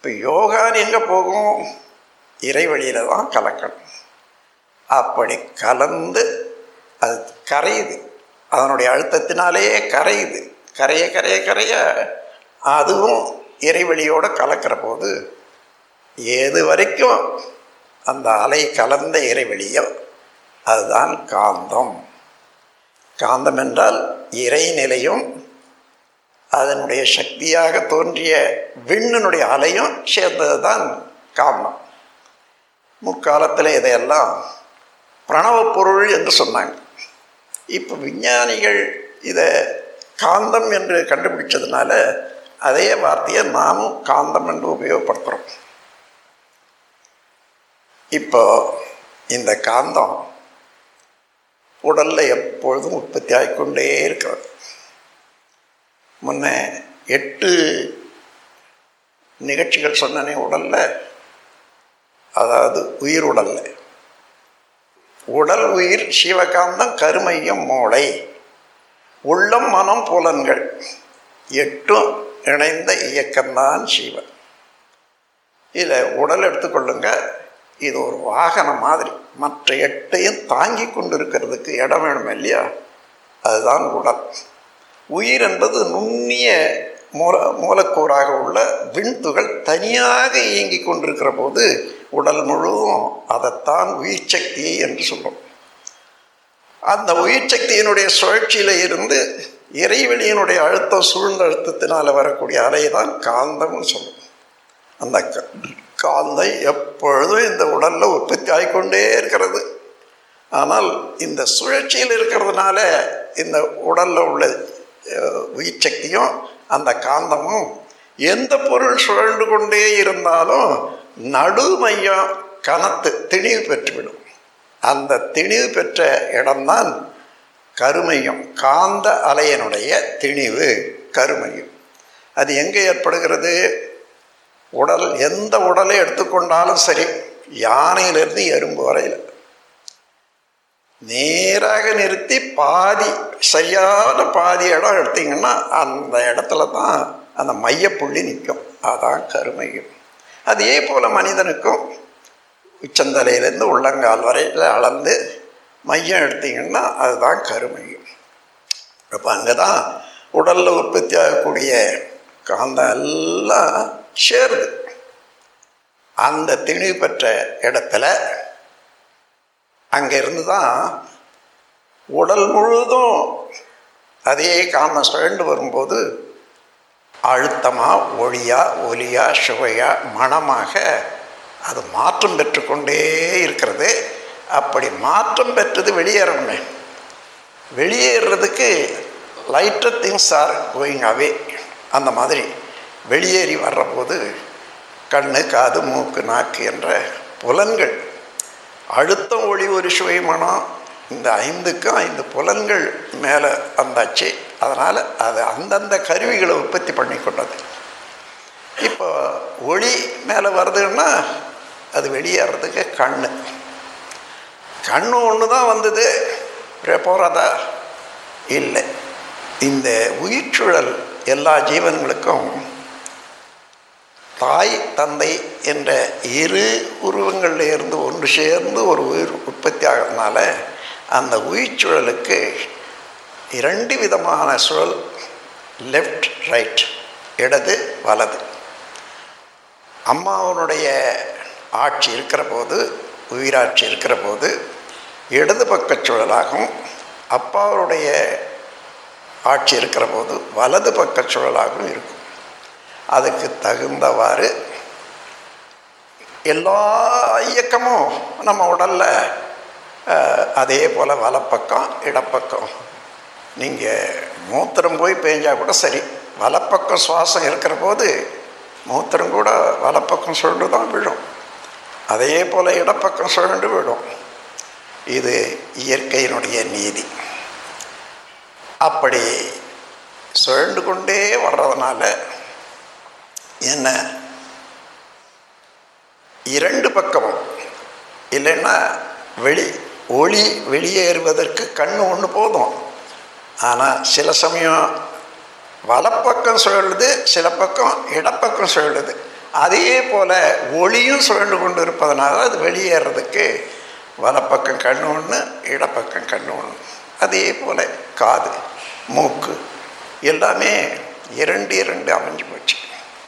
இப்போ யோகான்னு எங்கே போகும் இறைவழியில் தான் கலக்கணும் அப்படி கலந்து அது கரையுது அதனுடைய அழுத்தத்தினாலேயே கரையுது கரைய கரைய கரைய அதுவும் இறைவெளியோடு கலக்கிற போது ஏது வரைக்கும் அந்த அலை கலந்த இறைவெளியோ அதுதான் காந்தம் காந்தம் என்றால் இறைநிலையும் அதனுடைய சக்தியாக தோன்றிய விண்ணினுடைய அலையும் சேர்ந்தது தான் காந்தம் முக்காலத்தில் இதையெல்லாம் பிரணவ பொருள் என்று சொன்னாங்க இப்போ விஞ்ஞானிகள் இதை காந்தம் என்று கண்டுபிடிச்சதுனால அதே வார்த்தையை நாமும் காந்தம் என்று உபயோகப்படுத்துகிறோம் இப்போ இந்த காந்தம் உடலில் எப்பொழுதும் உற்பத்தி ஆகிக்கொண்டே இருக்கிறது முன்ன எட்டு நிகழ்ச்சிகள் சொன்னனே உடலில் அதாவது உயிர் உடலில் உடல் உயிர் சிவகாந்தம் கருமையம் மூளை உள்ளம் மனம் புலன்கள் எட்டும் இணைந்த இயக்கம்தான் சிவன் இதில் உடல் எடுத்துக்கொள்ளுங்க இது ஒரு வாகனம் மாதிரி மற்ற எட்டையும் தாங்கி கொண்டு இருக்கிறதுக்கு இடம் வேணும் இல்லையா அதுதான் உடல் உயிர் என்பது நுண்ணிய மூல மூலக்கூறாக உள்ள விண்துகள் தனியாக இயங்கி கொண்டிருக்கிற போது உடல் முழுவதும் அதைத்தான் உயிர் சக்தி என்று சொல்லும் அந்த உயிர் சக்தியினுடைய சுழற்சியில் இருந்து இறைவெளியினுடைய அழுத்தம் சூழ்ந்த அழுத்தத்தினால் வரக்கூடிய அலை தான் காந்தம்னு சொல்லும் அந்த காந்தம் எப்பொழுதும் இந்த உடலில் உற்பத்தி ஆகிக்கொண்டே இருக்கிறது ஆனால் இந்த சுழற்சியில் இருக்கிறதுனால இந்த உடலில் உள்ள உயிர் சக்தியும் அந்த காந்தமும் எந்த பொருள் சுழண்டு கொண்டே இருந்தாலும் நடு மையம் கனத்து திணிவு பெற்றுவிடும் அந்த திணிவு பெற்ற இடம்தான் கருமையம் காந்த அலையனுடைய திணிவு கருமையம் அது எங்கே ஏற்படுகிறது உடல் எந்த உடலை எடுத்துக்கொண்டாலும் சரி யானையிலிருந்து எறும்பு வரையில் நேராக நிறுத்தி பாதி சரியான பாதி இடம் எடுத்தீங்கன்னா அந்த இடத்துல தான் அந்த மையப்புள்ளி நிற்கும் அதான் கருமையும் அதே போல் மனிதனுக்கும் உச்சந்தலையிலேருந்து உள்ளங்கால் வரையில் அளந்து மையம் எடுத்தீங்கன்னா அதுதான் கருமையும் அப்போ அங்கே தான் உடலில் உற்பத்தி ஆகக்கூடிய காந்தம் எல்லாம் சேருது அந்த திணிவு பெற்ற இடத்துல அங்கேருந்து தான் உடல் முழுதும் அதே காந்தம் சுழண்டு வரும்போது அழுத்தமாக ஒளியா ஒலியா சுவையா மனமாக அது மாற்றம் பெற்றுக்கொண்டே இருக்கிறது அப்படி மாற்றம் பெற்றது வெளியேறணுமே வெளியேறதுக்கு lighter things are going away அந்த மாதிரி வெளியேறி வர்றபோது கண்ணு காது மூக்கு நாக்கு என்ற புலன்கள் அழுத்தம் ஒளி ஒரு சுவை மனம் இந்த ஐந்துக்கும் ஐந்து புலன்கள் மேலே வந்தாச்சு அதனால் அது அந்தந்த கருவிகளை உற்பத்தி பண்ணி கொண்டது இப்போ ஒளி மேலே வருதுன்னா அது வெளியேறதுக்கு கண் கண்ணு ஒன்று தான் வந்தது போகிறதா இல்லை இந்த உயிர்ச்சுழல் எல்லா ஜீவன்களுக்கும் தாய் தந்தை என்ற இரு உருவங்களில் இருந்து ஒன்று சேர்ந்து ஒரு உயிர் உற்பத்தி ஆகிறதுனால அந்த உயிர் சுழலுக்கு இரண்டு விதமான சுழல் லெஃப்ட் ரைட் இடது வலது அம்மாவனுடைய ஆட்சி இருக்கிற போது உயிராட்சி இருக்கிற போது இடது பக்க சுழலாகவும் அப்பாவுடைய ஆட்சி இருக்கிற போது வலது பக்க சுழலாகவும் இருக்கும் அதுக்கு தகுந்தவாறு எல்லா இயக்கமும் நம்ம உடலில் அதே போல் வலப்பக்கம் இடப்பக்கம் நீங்கள் மூத்திரம் போய் பேஞ்சால் கூட சரி வலப்பக்கம் சுவாசம் இருக்கிற போது மூத்திரம் கூட வலப்பக்கம் சுழண்டு தான் விழும் அதே போல் இடப்பக்கம் சுழண்டு விடும் இது இயற்கையினுடைய நீதி அப்படி சுழண்டு கொண்டே வர்றதுனால என்ன இரண்டு பக்கமும் இல்லைன்னா வெளி ஒளி வெளியேறுவதற்கு கண் ஒன்று போதும் ஆனால் சில சமயம் வலப்பக்கம் சுழலுது சில பக்கம் இடப்பக்கம் சுழலுது அதே போல் ஒளியும் சுழண்டு கொண்டு இருப்பதனால அது வெளியேறதுக்கு வலப்பக்கம் கண்ணு ஒன்று இடப்பக்கம் கண்ணு ஒன்று அதே போல் காது மூக்கு எல்லாமே இரண்டு இரண்டு அமைஞ்சு போச்சு